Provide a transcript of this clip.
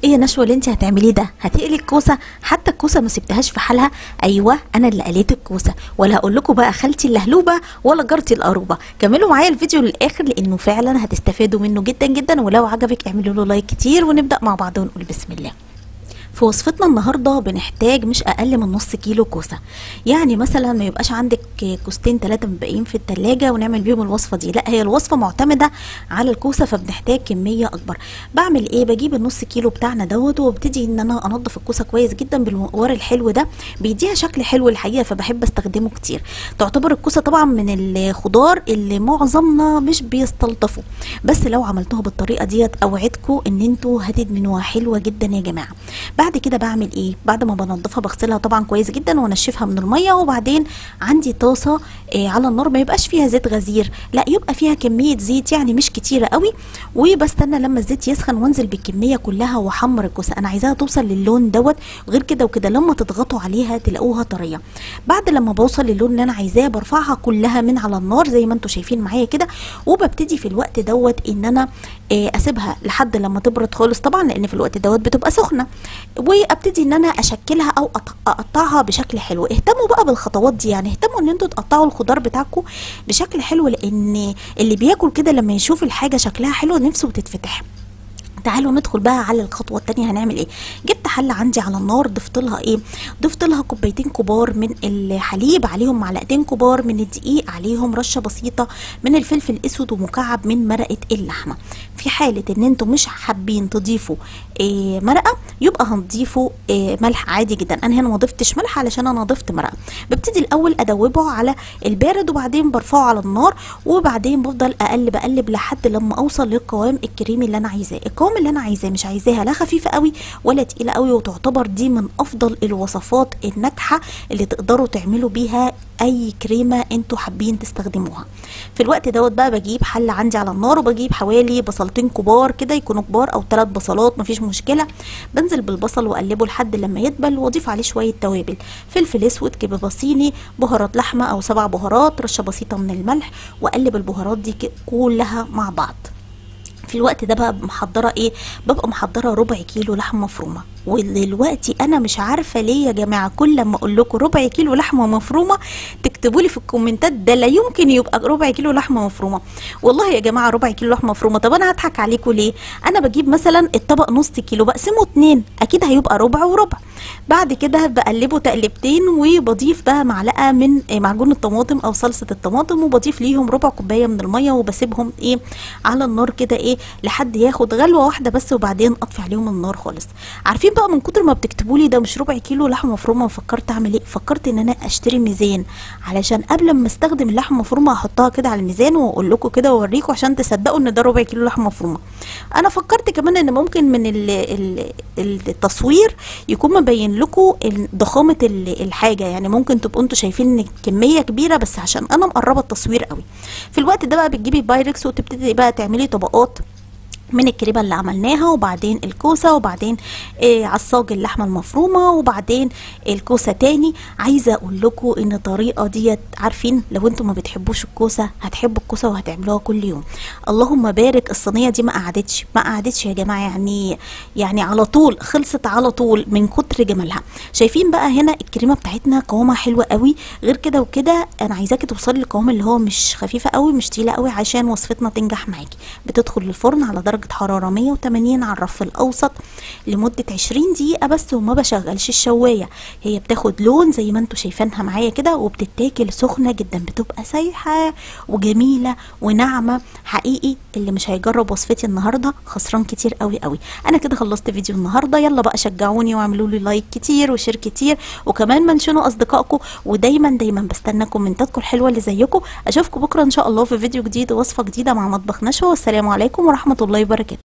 ايه يا نشوى اللي انت هتعمليه ده هتقلي الكوسه حتى الكوسه ما سبتهاش في حالها ايوه انا اللي قليت الكوسه ولا هقول لكم بقى خالتي اللهلوبه ولا جارتي القروبه كملوا معايا الفيديو للاخر لانه فعلا هتستفادوا منه جدا جدا ولو عجبك اعملوا له لايك كتير ونبدا مع بعض ونقول بسم الله في وصفتنا النهارده بنحتاج مش اقل من نص كيلو كوسه يعني مثلا ما يبقاش عندك كوستين ثلاثه مبقيين في التلاجة ونعمل بيهم الوصفه دي لا هي الوصفه معتمده على الكوسه فبنحتاج كميه اكبر بعمل ايه بجيب النص كيلو بتاعنا دوت وابتدي ان انا انضف الكوسه كويس جدا بالمقوار الحلو ده بيديها شكل حلو الحقيقه فبحب استخدمه كتير تعتبر الكوسه طبعا من الخضار اللي معظمنا مش بيستلطفوا بس لو عملتوها بالطريقه ديت اوعدكم ان انتوا هتدمنوها حلوه جدا يا جماعه بعد كده بعمل ايه بعد ما بنضفها بغسلها طبعا كويس جدا وانشفها من الميه وبعدين عندي طاسه إيه على النار ما يبقاش فيها زيت غزير لا يبقى فيها كميه زيت يعني مش كتيره قوي وبستنى لما الزيت يسخن وانزل بالكميه كلها واحمر الكوسه انا عايزاها توصل للون دوت غير كده وكده لما تضغطوا عليها تلاقوها طريه بعد لما بوصل للون اللي انا عايزاه برفعها كلها من على النار زي ما انتم شايفين معايا كده وببتدي في الوقت دوت ان انا إيه اسيبها لحد لما تبرد خالص طبعا لان في الوقت دوت بتبقى سخنه وابتدي ان انا اشكلها او اقطعها بشكل حلو اهتموا بقى بالخطوات دي يعني اهتموا ان انتوا تقطعوا الخضار بتاعكم بشكل حلو لان اللي بياكل كده لما يشوف الحاجه شكلها حلو نفسه بتتفتح تعالوا ندخل بقى على الخطوه الثانيه هنعمل ايه جبت حله عندي على النار ضفت لها ايه ضفت لها كوبايتين كبار من الحليب عليهم معلقتين كبار من الدقيق عليهم رشه بسيطه من الفلفل الاسود ومكعب من مرقه اللحمه في حاله ان انتم مش حابين تضيفوا إيه مرقه يبقى هنضيفوا إيه ملح عادي جدا انا هنا ما ضفتش ملح علشان انا ضفت مرقه ببتدي الاول ادوبه على البارد وبعدين برفعه على النار وبعدين بفضل اقلب اقلب لحد لما اوصل للقوام الكريمي اللي انا عايزاه القوام اللي انا عايزاه مش عايزاها لا خفيفه قوي ولا تقيله قوي وتعتبر دي من افضل الوصفات الناجحه اللي تقدروا تعملوا بيها اي كريمه انتوا حابين تستخدموها في الوقت دوت بقى بجيب حله عندي على النار وبجيب حوالي بصلتين كبار كده يكونوا كبار او ثلاث بصلات مفيش مشكله بنزل بالبصل واقلبه لحد لما يدبل واضيف عليه شويه توابل فلفل اسود كبه صيني بهارات لحمه او سبع بهارات رشه بسيطه من الملح واقلب البهارات دي كلها مع بعض في الوقت ده بقى محضره ايه ببقى محضره ربع كيلو لحمه مفرومه ودلوقتي انا مش عارفه ليه يا جماعه كل لما اقول لكم ربع كيلو لحمه مفرومه تكتبوا لي في الكومنتات ده لا يمكن يبقى ربع كيلو لحمه مفرومه والله يا جماعه ربع كيلو لحمه مفرومه طب انا هضحك عليكم ليه انا بجيب مثلا الطبق نص كيلو بقسمه اتنين اكيد هيبقى ربع وربع بعد كده بقلبه تقلبتين وبضيف بقى معلقه من معجون الطماطم او صلصه الطماطم وبضيف ليهم ربع كوبايه من الميه وبسيبهم ايه على النار كده ايه لحد ياخد غلوه واحده بس وبعدين اطفي عليهم النار خالص عارفين بقى من كتر ما بتكتبوا لي ده مش ربع كيلو لحمه مفرومه وفكرت اعمل ايه فكرت ان انا اشتري ميزان علشان قبل ما استخدم اللحمه المفرومه احطها كده على الميزان واقول لكم كده واوريكم عشان تصدقوا ان ده ربع كيلو لحمه مفرومه انا فكرت كمان ان ممكن من ال ال التصوير يكون مبين لكم ضخامه الحاجه يعني ممكن تبقوا انتوا شايفين ان كميه كبيره بس عشان انا مقربه التصوير قوي في الوقت ده بقى بتجيبي بايركس وتبتدي بقى تعملي طبقات من الكريمه اللي عملناها وبعدين الكوسه وبعدين إيه عصاج اللحمه المفرومه وبعدين الكوسه تاني عايزه اقول لكم ان الطريقه ديت عارفين لو انتم ما بتحبوش الكوسه هتحبوا الكوسه وهتعملوها كل يوم اللهم بارك الصينيه دي ما قعدتش ما قعدتش يا جماعه يعني يعني على طول خلصت على طول من كتر جمالها شايفين بقى هنا الكريمه بتاعتنا قوامها حلوه قوي غير كده وكده انا عايزاكي توصلي للقوام اللي هو مش خفيفه قوي مش تقيله قوي عشان وصفتنا تنجح معاكي بتدخل الفرن على درجه درجة حرارة 180 على الرف الأوسط لمدة 20 دقيقة بس وما بشغلش الشواية هي بتاخد لون زي ما انتوا شايفينها معايا كده وبتتاكل سخنة جدا بتبقى سايحة وجميلة وناعمة حقيقي اللي مش هيجرب وصفتي النهاردة خسران كتير قوي قوي أنا كده خلصت فيديو النهاردة يلا بقى شجعوني واعملوا لي لايك كتير وشير كتير وكمان منشنوا أصدقائكم ودايما دايما بستنى كومنتاتكم الحلوة اللي زيكم أشوفكم بكرة إن شاء الله في فيديو جديد ووصفة جديدة مع مطبخ نشوى والسلام عليكم ورحمة الله وبركاته